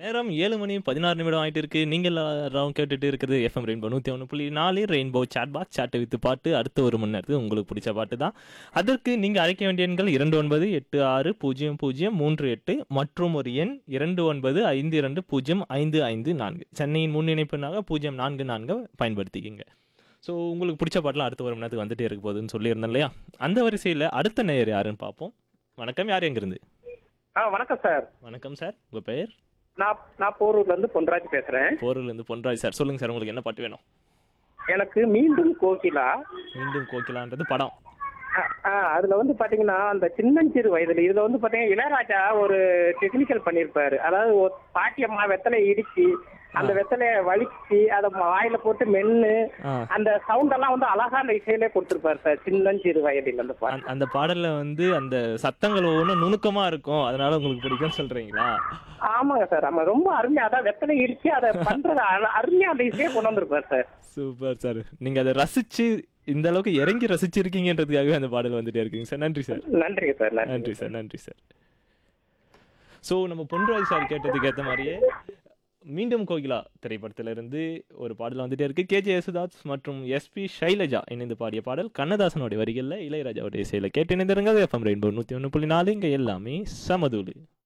நேரம் ஏழு மணி பதினாறு நிமிடம் ஆயிட்டு இருக்கு நீங்கள் எல்லாரும் கேட்டுட்டு இருக்கிறது எஃப்எம் ரெயின்போ நூற்றி ஒன்று புள்ளி நாலு ரெயின்போ சாட் பாக்ஸ் சாட்டை வித்து பாட்டு அடுத்த ஒரு மணி நேரத்துக்கு உங்களுக்கு பிடிச்ச பாட்டு தான் அதற்கு நீங்கள் அழைக்க வேண்டிய எண்கள் இரண்டு ஒன்பது எட்டு ஆறு பூஜ்ஜியம் பூஜ்ஜியம் மூன்று எட்டு மற்றும் ஒரு எண் இரண்டு ஒன்பது ஐந்து இரண்டு பூஜ்ஜியம் ஐந்து ஐந்து நான்கு சென்னையின் முன்னிணைப்புனாக பூஜ்ஜியம் நான்கு நான்கு பயன்படுத்திக்கிங்க ஸோ உங்களுக்கு பிடிச்ச பாட்டெலாம் அடுத்த ஒரு மணி நேரத்துக்கு வந்துட்டே இருக்க போகுதுன்னு சொல்லியிருந்தேன் இல்லையா அந்த வரிசையில் அடுத்த நேயர் யாருன்னு பார்ப்போம் வணக்கம் யார் எங்கிருந்து ஆ வணக்கம் சார் வணக்கம் சார் உங்கள் பெயர் நான் நான் போரூர்ல இருந்து பொன்ராஜ் பேசுறேன் போரூர்லேருந்து பொன்ராஜ் சார் சொல்லுங்கள் சார் உங்களுக்கு என்ன பாட்டு வேணும் எனக்கு மீண்டும் கோகிலா மீண்டும் கோகிலான்றது படம் ஆ, ஆ, அதுல வந்து பாத்தீங்கன்னா அந்த சின்னஞ்சிறு வயதுல இதுல வந்து பாத்தீங்கன்னா இளையராஜா ஒரு டெக்னிக்கல் பண்ணிருப்பாரு அதாவது ஒரு பாட்டியம்மா வெத்தலை இடிச்சு அந்த வெத்தலைய வலிச்சு அதை வாயில போட்டு மென்னு ஆ. அந்த சவுண்ட் எல்லாம் வந்து அழகா அந்த இசையிலே கொடுத்திருப்பாரு சார் சின்னஞ்சிறு வயதில் அந்த பாட்டு அந்த- அந்த பாடல்ல வந்து அந்த சத்தங்கள் ஒவ்வொன்றும் நுணுக்கமா இருக்கும் அதனால உங்களுக்கு பிடிக்கும்னு சொல்றீங்களா ஆமாங்க சார் ஆமா ரொம்ப அருமையா அதான் வெத்தலை இடிச்சு அதை பண்றது அழ- அருமையா அந்த இசையை கொண்டு வந்திருப்பாரு சார் சூப்பர் சார் நீங்க அதை ரசிச்சு இந்த அளவுக்கு இறங்கி ரசிச்சிருக்கீங்கன்றதுக்காகவே அந்த பாடல் வந்துட்டே இருக்குங்க சார் நன்றி சார் நன்றிங்க சார் நன்றி நன்றி சார் நன்றி சார் ஸோ நம்ம பொன்ராஜ் சார் கேட்டதுக்கு ஏற்ற மாதிரியே மீண்டும் கோகிலா திரைப்படத்திலிருந்து ஒரு பாடல் வந்துட்டே இருக்கு கேஜே யேசுதாஸ் மற்றும் எஸ்பி ஷைலஜா இணைந்து பாடிய பாடல் கண்ணதாசனுடைய வரிகளில் இளையராஜாவுடைய இசையில் கேட்டு இணைந்திருங்க எஃப்எம் ரெயின்போ நூற்றி ஒன்று புள்ளி நாலு இங்கே எல்லாமே சமதூளு